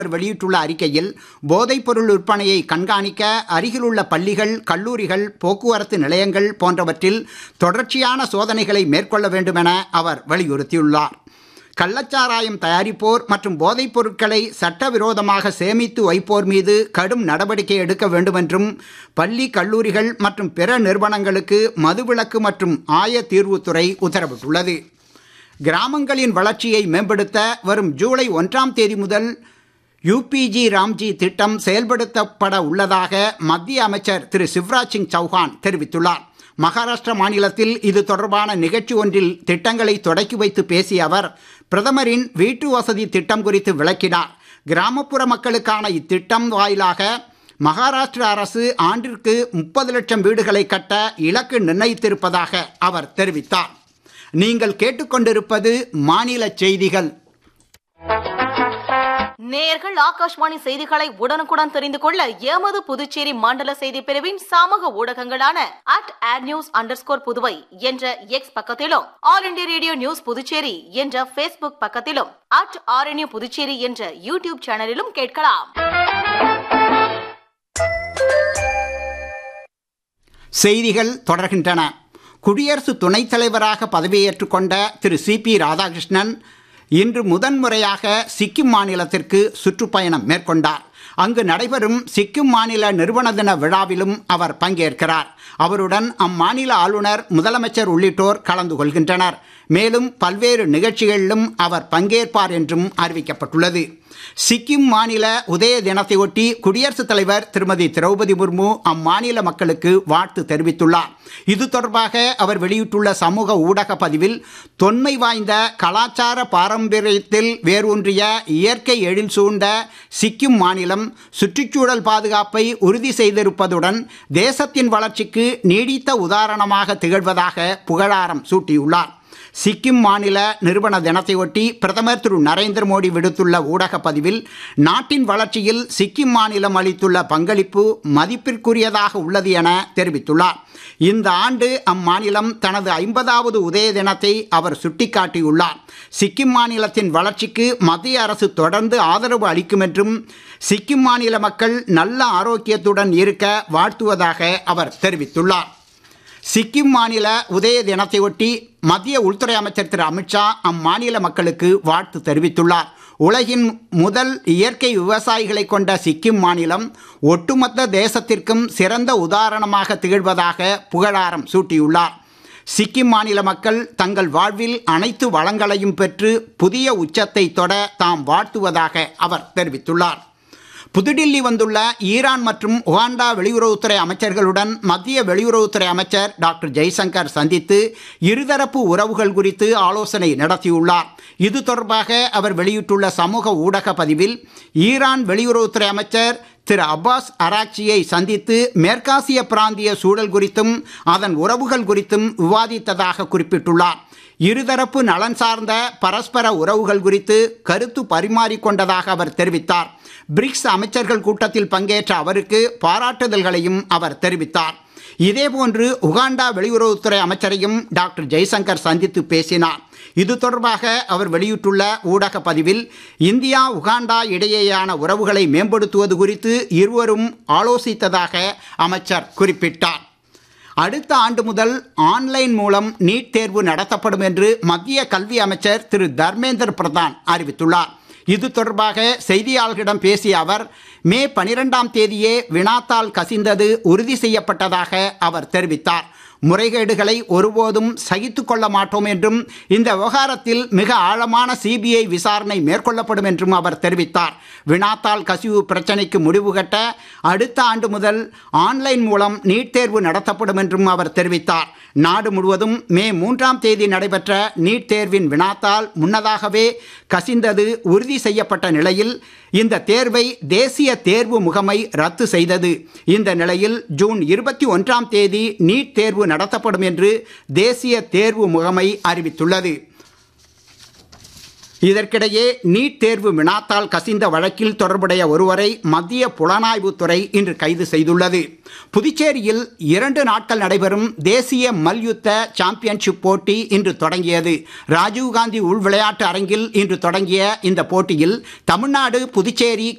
அவர் வெளியிட்டுள்ள அறிக்கையில் போதைப்பொருள் விற்பனையை கண்காணிக்க அருகிலுள்ள பள்ளிகள் கல்லூரிகள் போக்குவரத்து நிலையங்கள் போன்றவற்றில் தொடர்ச்சியான சோதனைகளை மேற்கொள்ள வேண்டுமென அவர் வலியுறுத்தியுள்ளார் கள்ளச்சாராயம் தயாரிப்போர் மற்றும் போதைப் பொருட்களை சட்டவிரோதமாக சேமித்து வைப்போர் மீது கடும் நடவடிக்கை எடுக்க வேண்டுமென்றும் பள்ளி கல்லூரிகள் மற்றும் பிற நிறுவனங்களுக்கு மதுவிலக்கு மற்றும் ஆய தீர்வுத்துறை உத்தரவிட்டுள்ளது கிராமங்களின் வளர்ச்சியை மேம்படுத்த வரும் ஜூலை ஒன்றாம் தேதி முதல் யூபிஜி ராம்ஜி திட்டம் செயல்படுத்தப்பட உள்ளதாக மத்திய அமைச்சர் திரு சிவராஜ் சிங் சௌஹான் தெரிவித்துள்ளார் மகாராஷ்டிர மாநிலத்தில் இது தொடர்பான நிகழ்ச்சி ஒன்றில் திட்டங்களை தொடக்கி வைத்து பேசிய அவர் பிரதமரின் வீட்டு வசதி திட்டம் குறித்து விளக்கினார் கிராமப்புற மக்களுக்கான இத்திட்டம் வாயிலாக மகாராஷ்டிர அரசு ஆண்டிற்கு முப்பது லட்சம் வீடுகளை கட்ட இலக்கு நிர்ணயித்திருப்பதாக அவர் தெரிவித்தார் நீங்கள் கேட்டுக்கொண்டிருப்பது மாநில செய்திகள் நேயர்கள் ஆகாஷ்வாணி செய்திகளை உடனுக்குடன் தெரிந்து கொள்ள எமது புதுச்சேரி மண்டல செய்தி பிரிவின் சமூக ஊடகங்களான at at news underscore Puduvai என்ற எக்ஸ் பக்கத்திலும் All India Radio news Puducherry என்ற பேஸ்புக் பக்கத்திலும் அட் ஆர்என்யூ புதுச்சேரி என்ற யூடியூப் சேனலிலும் கேட்கலாம் செய்திகள் தொடர்கின்றன குடியரசு துணைத் தலைவராக பதவியேற்றுக் கொண்ட திரு சி பி ராதாகிருஷ்ணன் இன்று முதன்முறையாக சிக்கிம் மாநிலத்திற்கு சுற்றுப்பயணம் மேற்கொண்டார் அங்கு நடைபெறும் சிக்கிம் மாநில நிறுவன தின விழாவிலும் அவர் பங்கேற்கிறார் அவருடன் அம்மாநில ஆளுநர் முதலமைச்சர் உள்ளிட்டோர் கலந்து கொள்கின்றனர் மேலும் பல்வேறு நிகழ்ச்சிகளிலும் அவர் பங்கேற்பார் என்றும் அறிவிக்கப்பட்டுள்ளது சிக்கிம் மாநில உதய தினத்தையொட்டி குடியரசுத் தலைவர் திருமதி திரௌபதி முர்மு அம்மாநில மக்களுக்கு வாழ்த்து தெரிவித்துள்ளார் இது தொடர்பாக அவர் வெளியிட்டுள்ள சமூக ஊடக பதிவில் தொன்மை வாய்ந்த கலாச்சார பாரம்பரியத்தில் வேரூன்றிய இயற்கை எழில் சூழ்ந்த சிக்கிம் மாநிலம் சுற்றுச்சூழல் பாதுகாப்பை உறுதி செய்திருப்பதுடன் தேசத்தின் வளர்ச்சிக்கு நீடித்த உதாரணமாக திகழ்வதாக புகழாரம் சூட்டியுள்ளார் சிக்கிம் மாநில நிறுவன தினத்தையொட்டி பிரதமர் திரு நரேந்திர மோடி விடுத்துள்ள ஊடக பதிவில் நாட்டின் வளர்ச்சியில் சிக்கிம் மாநிலம் அளித்துள்ள பங்களிப்பு மதிப்பிற்குரியதாக உள்ளது என தெரிவித்துள்ளார் இந்த ஆண்டு அம்மாநிலம் தனது ஐம்பதாவது உதய தினத்தை அவர் சுட்டிக்காட்டியுள்ளார் சிக்கிம் மாநிலத்தின் வளர்ச்சிக்கு மத்திய அரசு தொடர்ந்து ஆதரவு அளிக்கும் என்றும் சிக்கிம் மாநில மக்கள் நல்ல ஆரோக்கியத்துடன் இருக்க வாழ்த்துவதாக அவர் தெரிவித்துள்ளார் சிக்கிம் மாநில உதய தினத்தையொட்டி மத்திய உள்துறை அமைச்சர் திரு அமித்ஷா அம்மாநில மக்களுக்கு வாழ்த்து தெரிவித்துள்ளார் உலகின் முதல் இயற்கை விவசாயிகளை கொண்ட சிக்கிம் மாநிலம் ஒட்டுமொத்த தேசத்திற்கும் சிறந்த உதாரணமாக திகழ்வதாக புகழாரம் சூட்டியுள்ளார் சிக்கிம் மாநில மக்கள் தங்கள் வாழ்வில் அனைத்து வளங்களையும் பெற்று புதிய உச்சத்தை தொட தாம் வாழ்த்துவதாக அவர் தெரிவித்துள்ளார் புதுடில்லி வந்துள்ள ஈரான் மற்றும் உகாண்டா வெளியுறவுத்துறை அமைச்சர்களுடன் மத்திய வெளியுறவுத்துறை அமைச்சர் டாக்டர் ஜெய்சங்கர் சந்தித்து இருதரப்பு உறவுகள் குறித்து ஆலோசனை நடத்தியுள்ளார் இது தொடர்பாக அவர் வெளியிட்டுள்ள சமூக ஊடக பதிவில் ஈரான் வெளியுறவுத்துறை அமைச்சர் திரு அப்பாஸ் அராக்சியை சந்தித்து மேற்காசிய பிராந்திய சூழல் குறித்தும் அதன் உறவுகள் குறித்தும் விவாதித்ததாக குறிப்பிட்டுள்ளார் இருதரப்பு நலன் சார்ந்த பரஸ்பர உறவுகள் குறித்து கருத்து பரிமாறிக்கொண்டதாக அவர் தெரிவித்தார் பிரிக்ஸ் அமைச்சர்கள் கூட்டத்தில் பங்கேற்ற அவருக்கு பாராட்டுதல்களையும் அவர் தெரிவித்தார் இதேபோன்று உகாண்டா வெளியுறவுத்துறை அமைச்சரையும் டாக்டர் ஜெய்சங்கர் சந்தித்து பேசினார் இது தொடர்பாக அவர் வெளியிட்டுள்ள ஊடக பதிவில் இந்தியா உகாண்டா இடையேயான உறவுகளை மேம்படுத்துவது குறித்து இருவரும் ஆலோசித்ததாக அமைச்சர் குறிப்பிட்டார் அடுத்த ஆண்டு முதல் ஆன்லைன் மூலம் நீட் தேர்வு நடத்தப்படும் என்று மத்திய கல்வி அமைச்சர் திரு தர்மேந்திர பிரதான் அறிவித்துள்ளார் இது தொடர்பாக செய்தியாளர்களிடம் பேசிய அவர் மே பனிரெண்டாம் தேதியே வினாத்தால் கசிந்தது உறுதி செய்யப்பட்டதாக அவர் தெரிவித்தார் முறைகேடுகளை ஒருபோதும் சகித்து கொள்ள மாட்டோம் என்றும் இந்த விவகாரத்தில் மிக ஆழமான சிபிஐ விசாரணை மேற்கொள்ளப்படும் என்றும் அவர் தெரிவித்தார் வினாத்தால் கசிவு பிரச்சனைக்கு முடிவு கட்ட அடுத்த ஆண்டு முதல் ஆன்லைன் மூலம் நீட் தேர்வு நடத்தப்படும் என்றும் அவர் தெரிவித்தார் நாடு முழுவதும் மே மூன்றாம் தேதி நடைபெற்ற நீட் தேர்வின் வினாத்தால் முன்னதாகவே கசிந்தது உறுதி செய்யப்பட்ட நிலையில் இந்த தேர்வை தேசிய தேர்வு முகமை ரத்து செய்தது இந்த நிலையில் ஜூன் இருபத்தி ஒன்றாம் தேதி நீட் தேர்வு நடத்தப்படும் என்று தேசிய தேர்வு முகமை அறிவித்துள்ளது இதற்கிடையே நீட் தேர்வு வினாத்தால் கசிந்த வழக்கில் தொடர்புடைய ஒருவரை மத்திய புலனாய்வுத்துறை இன்று கைது செய்துள்ளது புதுச்சேரியில் இரண்டு நாட்கள் நடைபெறும் தேசிய மல்யுத்த சாம்பியன்ஷிப் போட்டி இன்று தொடங்கியது ராஜீவ்காந்தி உள் விளையாட்டு அரங்கில் இன்று தொடங்கிய இந்த போட்டியில் தமிழ்நாடு புதுச்சேரி